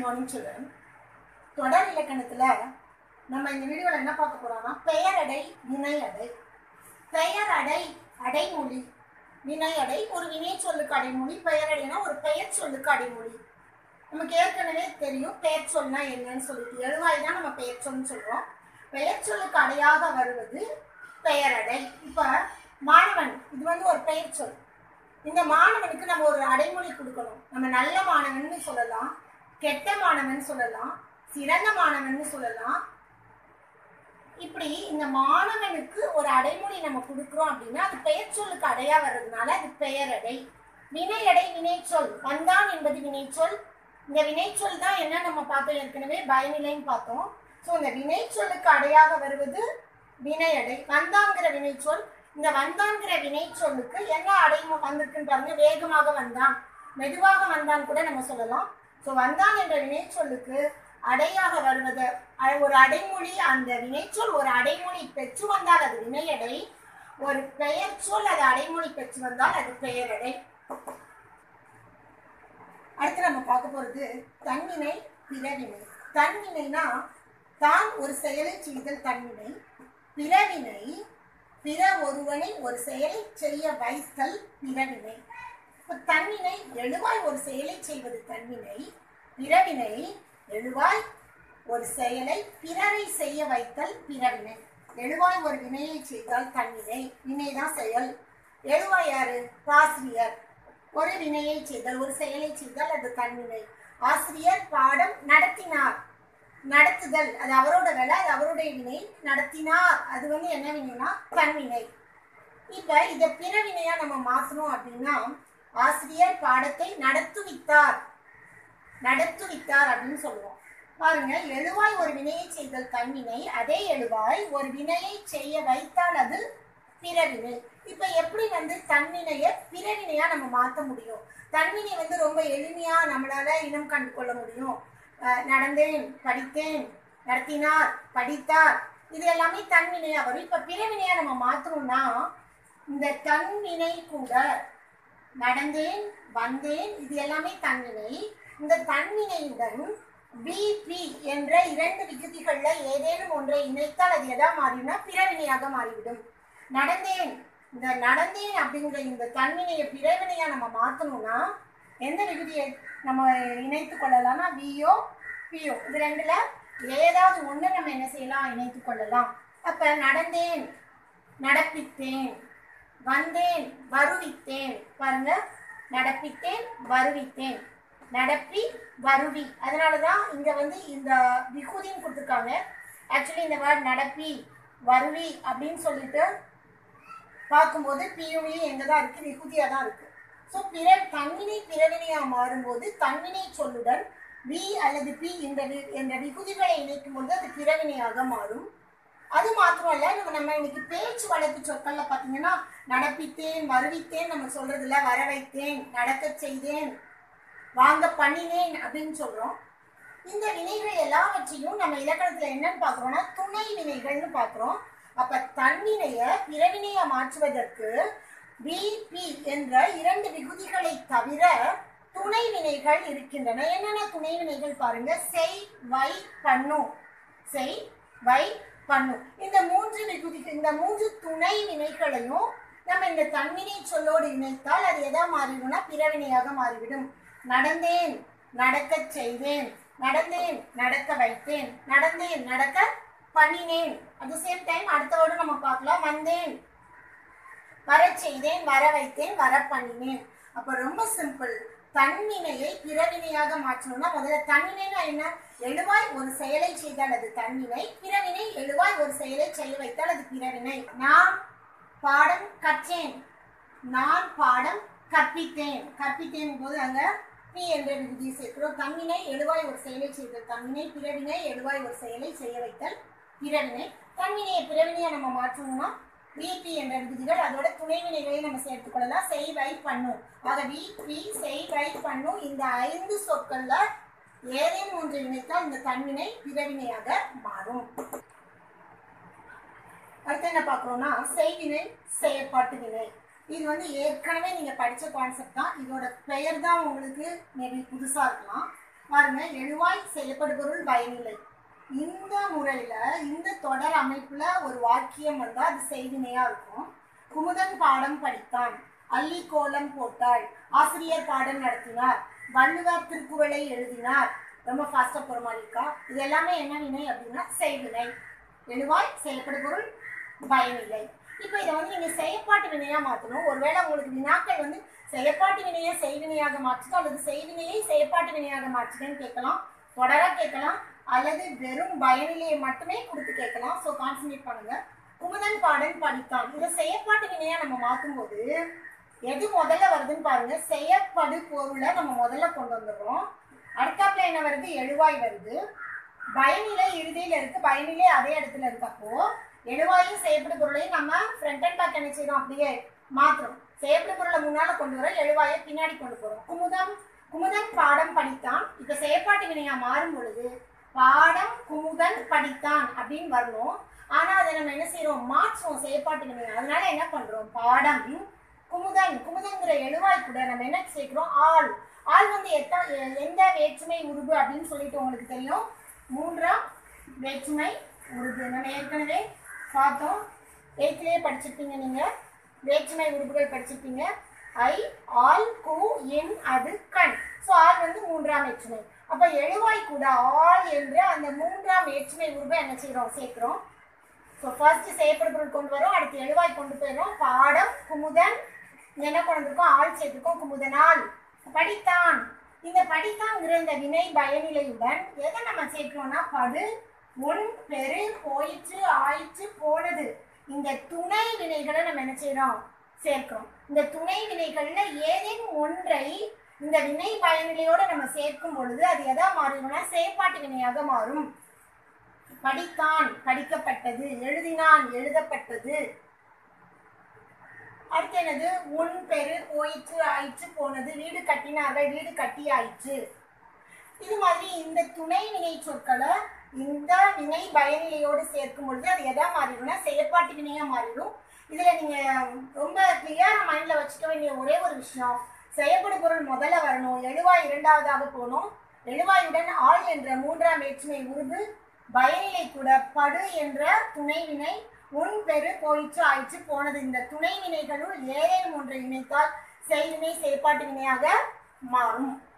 morning children தொடர் இலக்கணத்துல நம்ம இந்த வீடியோல என்ன பார்க்க போறோம்னா பெயரடை வினையடை பெயரடை அடைமொழி வினையடை ஒரு வினை சொல்லுக்கு அடைமொழி பெயரடைனா ஒரு பெயர் சொல்லுக்கு அடைமொழி நமக்கு ஏற்கனவே தெரியும் பெயர் சொல்னா என்னன்னு சொல்லிட்டு எழுவாய் தான் நம்ம பெயர் சொல்னு சொல்றோம் பெயர் சொல்லுக்கு அடையாக வருவது பெயரடை இப்ப மாணவன் இது வந்து ஒரு பெயர் சொல் இந்த மாணவனுக்கு நம்ம ஒரு அடைமொழி கொடுக்கணும் நம்ம நல்ல மாணவன்னு சொல்லலாம் கெட்ட மாணவன் சொல்லலாம் சிறந்த மாணவன் சொல்லலாம் இப்படி இந்த மாணவனுக்கு ஒரு அடைமொழி நம்ம கொடுக்குறோம் அப்படின்னா அது பெயர் சொல்லுக்கு அடையா வர்றதுனால அது பெயரடை வினையடை வினைச்சொல் வந்தான் என்பது வினைச்சொல் இந்த வினைச்சொல் தான் என்ன நம்ம பார்த்தோம் ஏற்கனவே பயனிலைன்னு பார்த்தோம் ஸோ இந்த வினைச்சொல்லுக்கு அடையாக வருவது வினையடை வந்தாங்கிற வினைச்சொல் இந்த வந்தாங்கிற வினைச்சொல்லுக்கு என்ன அடைமொழி வந்திருக்குன்னு பாருங்க வேகமாக வந்தான் மெதுவாக வந்தான் கூட நம்ம சொல்லலாம் ஸோ வந்தான் என்ற வினைச்சொல்லுக்கு அடையாக வருவது அ- ஒரு அடைமொழி அந்த வினைச்சொல் ஒரு அடைமொழி பெற்று வந்தால் அது வினையடை ஒரு பெயர் சொல் அது அடைமொழி பெற்று வந்தால் அது பெயரடை அடுத்து நம்ம பார்க்க போறது தன்வினை பிறவினை தன்வினைனா தான் ஒரு செயலை செய்தல் தன்வினை பிறவினை பிற ஒருவனை ஒரு செயலை செய்ய வைத்தல் பிறவினை இப்ப தன்வினை எழுவாய் ஒரு செயலை செய்வது தன்வினை பிறவினை எழுவாய் ஒரு செயலை பிறரை செய்ய வைத்தல் பிறவினை எழுவாய் ஒரு வினையை செய்தால் தன்வினை வினைதான் செயல் எழுவாய் யாரு ஆசிரியர் ஒரு வினையை செய்தால் ஒரு செயலை செய்தால் அது தன்வினை ஆசிரியர் பாடம் நடத்தினார் நடத்துதல் அது அவரோட வேலை அது அவருடைய வினை நடத்தினார் அது வந்து என்ன வினைனா தன்வினை இப்ப இத பிற வினையா நம்ம மாத்தணும் அப்படின்னா ஆசிரியர் பாடத்தை நடத்துவித்தார் நடத்துவித்தார் அப்படின்னு சொல்லுவோம் பாருங்க எழுவாய் ஒரு வினையை செய்தல் தன்வினை அதே எழுவாய் ஒரு வினையை செய்ய வைத்தால் அது பிறவினை இப்ப எப்படி வந்து தன்வினைய பிறவினையா நம்ம மாத்த முடியும் தன்வினை வந்து ரொம்ப எளிமையா நம்மளால இனம் கண்டு கொள்ள முடியும் அஹ் நடந்தேன் படித்தேன் நடத்தினார் படித்தார் இது எல்லாமே தன்வினையா வரும் இப்ப பிறவினையா நம்ம மாத்தணும்னா இந்த தன்வினை கூட நடந்தேன் வந்தேன் இது எல்லாமே தன்வினை இந்த தன்வினையுடன் பிபி என்ற இரண்டு விகுதிகள்ல ஏதேனும் ஒன்றை இணைத்தால் அது எதா மாறினா பிறவினையாக மாறிவிடும் நடந்தேன் இந்த நடந்தேன் அப்படிங்கிற இந்த தன்வினையை பிறவினையா நம்ம மாத்தணும்னா எந்த விகுதியை நம்ம இணைத்து கொள்ளலாம்னா வியோ பியோ இது ரெண்டுல ஏதாவது ஒண்ணு நம்ம என்ன செய்யலாம் இணைத்து கொள்ளலாம் அப்ப நடந்தேன் நடப்பித்தேன் வந்தேன் வருவித்தேன் பாருங்க நடப்பித்தேன் வருவித்தேன் நடப்பி வருவி அதனால தான் இங்க வந்து இந்த விகுதின்னு கொடுத்துருக்காங்க ஆக்சுவலி இந்த வேர்ட் நடப்பி வருவி அப்படின்னு சொல்லிட்டு பார்க்கும்போது பியுவி எங்க தான் இருக்கு விகுதியா தான் இருக்கு ஸோ பிற தன்வினை பிறவினையா மாறும்போது தன்வினை சொல்லுடன் வி அல்லது பி இந்த வி- என்ற விகுதிகளை இணைக்கும் போது அது பிறவினையாக மாறும் அது மாத்திரம் இல்ல நம்ம நம்ம இன்னைக்கு பேச்சு வழக்கு சொற்கள்ல பாத்தீங்கன்னா நடப்பித்தேன் வருவித்தேன் நம்ம சொல்றதுல வர வைத்தேன் நடக்கச் செய்தேன் வாங்க பண்ணினேன் அப்படின்னு சொல்றோம் இந்த வினைகள் எல்லாவற்றையும் நம்ம இலக்கணத்துல என்னன்னு பாக்குறோம்னா துணை வினைகள்னு பாக்குறோம் அப்ப தன்வினைய பிறவினைய மாற்றுவதற்கு பி பி என்ற இரண்டு விகுதிகளை தவிர துணை வினைகள் இருக்கின்றன என்னென்ன துணை வினைகள் பாருங்க செய் வை பண்ணு செய் வை பண்ணு இந்த மூன்று விகுதி இந்த மூன்று துணை வினைகளையும் நம்ம இந்த தன்வினை சொல்லோடு இணைத்தால் அது எதா மாறிடும்னா பிறவினையாக மாறிவிடும் நடந்தேன் நடக்கச் செய்தேன் நடந்தேன் நடக்க வைத்தேன் நடந்தேன் நடக்க பண்ணினேன் அட் சேம் டைம் அடுத்த வேர்டு நம்ம பார்க்கலாம் வந்தேன் வரச் செய்தேன் வர வைத்தேன் வர பண்ணினேன் அப்ப ரொம்ப சிம்பிள் தன்வினையை பிறவினையாக மாற்றணும்னா முதல்ல தன்வினைனா என்ன எழுவாய் ஒரு செயலை செய்தால் அது தன்வினை பிறவினை எழுவாய் ஒரு செயலை செய்ய வைத்தால் அது பிறவினை நான் பாடம் கற்றேன் நான் பாடம் கற்பித்தேன் கற்பித்தேன் போது அங்க பி என்ற விகுதியை சேர்க்கிறோம் தன்வினை எழுவாய் ஒரு செயலை செய்தல் தன்வினை பிறவினை எழுவாய் ஒரு செயலை செய்ய வைத்தல் பிறவினை தன்வினையை பிறவினையை நம்ம மாற்றணும்னா விபி என்ற விகுதிகள் அதோட துணை வினைகளை நம்ம சேர்த்துக் கொள்ளலாம் செய் வை பண்ணும் ஆக விபி செய் வை பண்ணும் இந்த ஐந்து சொற்கள்ல ஏதேனும் ஒன்று இணைத்தால் இந்த தன்வினை பிறவினையாக மாறும் அடுத்து என்ன பார்க்குறோம்னா செய்வினை செயற்பாட்டு வினை இது வந்து ஏற்கனவே நீங்க படிச்ச கான்செப்ட் தான் இதோட பெயர் தான் உங்களுக்கு மேபி புதுசா இருக்கலாம் பாருங்க பாருங்க எழுவாய் செயல்படுபொருள் பயனில்லை இந்த முறையில இந்த தொடர் அமைப்புல ஒரு வாக்கியம் வந்தா அது செய்வினையா இருக்கும் குமுதன் பாடம் படித்தான் அள்ளி கோலம் போட்டாள் ஆசிரியர் பாடம் நடத்தினார் வள்ளுவர் திருக்குறளை எழுதினார் ரொம்ப ஃபாஸ்டா போற மாதிரி இருக்கா இது எல்லாமே என்ன வினை அப்படின்னா செய்வினை எழுவாய் செயல்படுபொருள் பயனில்லை இப்போ இதை வந்து நீங்க செயற்பாட்டு வினையா மாத்தணும் ஒருவேளை உங்களுக்கு வினாக்கள் வந்து செயற்பாட்டு வினையை செய்வினையாக மாற்றுதோ அல்லது செய்வினையை செயற்பாட்டு வினையாக மாற்றுதுன்னு கேட்கலாம் தொடரா கேட்கலாம் அல்லது வெறும் பயனிலையை மட்டுமே கொடுத்து கேட்கலாம் ஸோ கான்சன்ட்ரேட் பண்ணுங்க குமுதன் பாடன் படித்தான் இதை செயற்பாட்டு வினையா நம்ம மாற்றும்போது எது முதல்ல வருதுன்னு பாருங்க செயற்படு பொருளை நம்ம முதல்ல கொண்டு வந்துடுறோம் அடுத்தாப்புல என்ன வருது எழுவாய் வருது பயனிலை இறுதியில இருக்கு பயனிலை அதே இடத்துல இருக்கப்போ எழுவாயும் செயற்படு பொருளையும் நம்ம ஃப்ரண்ட் அண்ட் பேக் என்ன செய்யறோம் அப்படியே மாத்துறோம் செயற்படு பொருளை முன்னால கொண்டு வரோம் எழுவாயை பின்னாடி கொண்டு போறோம் குமுதம் குமுதன் பாடம் படித்தான் இப்ப செயற்பாட்டு வினையா மாறும் பொழுது பாடம் குமுதன் படித்தான் அப்படின்னு வரணும் ஆனா அதை நம்ம என்ன செய்யறோம் மாற்றுவோம் செயற்பாட்டு வினையா அதனால என்ன பண்றோம் பாடம் குமுதன் குமுதங்கிற எழுவாய் கூட நம்ம என்ன சேர்க்கிறோம் ஆள் ஆள் வந்து எத்த எ- எந்த வேற்றுமை உருபு அப்படின்னு சொல்லிட்டு உங்களுக்கு தெரியும் மூன்றாம் வேற்றுமை உருபு நம்ம ஏற்கனவே பார்த்தோம் எயித்துலேயே படிச்சிருப்பீங்க நீங்க வேற்றுமை உருபுகள் படிச்சிருப்பீங்க ஐ ஆல் கு என் அது கண் ஸோ ஆள் வந்து மூன்றாம் வேற்றுமை அப்ப எழுவாய் கூட ஆள் என்ற அந்த மூன்றாம் வேற்றுமை உருபை என்ன செய்றோம் சேர்க்கிறோம் ஸோ ஃபர்ஸ்ட் செயற்படு பொருள் கொண்டு வரோம் அடுத்து எழுவாய் கொண்டு போயிடும் பாடம் குமுதன் இங்க என்ன கொண்டு வந்திருக்கோம் ஆள் சேர்த்துக்கோம் குமுதனால் படித்தான் இந்த படித்தாங்கிற இந்த வினை பயனிலையுடன் எதை நம்ம சேர்க்கிறோம்னா படு உன் பெரு போயிற்று ஆயிற்று போனது இந்த துணை வினைகளை நம்ம என்ன செய்றோம் சேர்க்கிறோம் இந்த துணை வினைகள்ல ஏதேனும் ஒன்றை இந்த வினை பயனிலையோட நம்ம சேர்க்கும் பொழுது அது எதா மாறிடும்னா செயற்பாட்டு வினையாக மாறும் படித்தான் படிக்கப்பட்டது எழுதினான் எழுதப்பட்டது அடுத்து என்னது உன் பெரு போயிற்று ஆயிற்று போனது வீடு கட்டினார்கள் வீடு கட்டி ஆயிற்று இது மாதிரி இந்த துணை வினை சொற்களை இந்த வினை பயனிலையோடு சேர்க்கும் பொழுது அது எதா மாறிடும்னா செயற்பாட்டு வினையா மாறிடும் இதுல நீங்க ரொம்ப கிளியரா மைண்ட்ல வச்சுக்க வேண்டிய ஒரே ஒரு விஷயம் செயற்படு பொருள் முதல்ல வரணும் எழுவாய் இரண்டாவதாக போகணும் எழுவாயுடன் ஆள் என்ற மூன்றாம் வேற்றுமை உருது பயனிலை கூட படு என்ற துணை வினை உன் பெரு போயிற்று ஆயிற்று போனது இந்த துணை வினைகளுள் ஏதேனும் ஒன்றை இணைத்தால் செய்வினை செயற்பாட்டு வினையாக மாறும்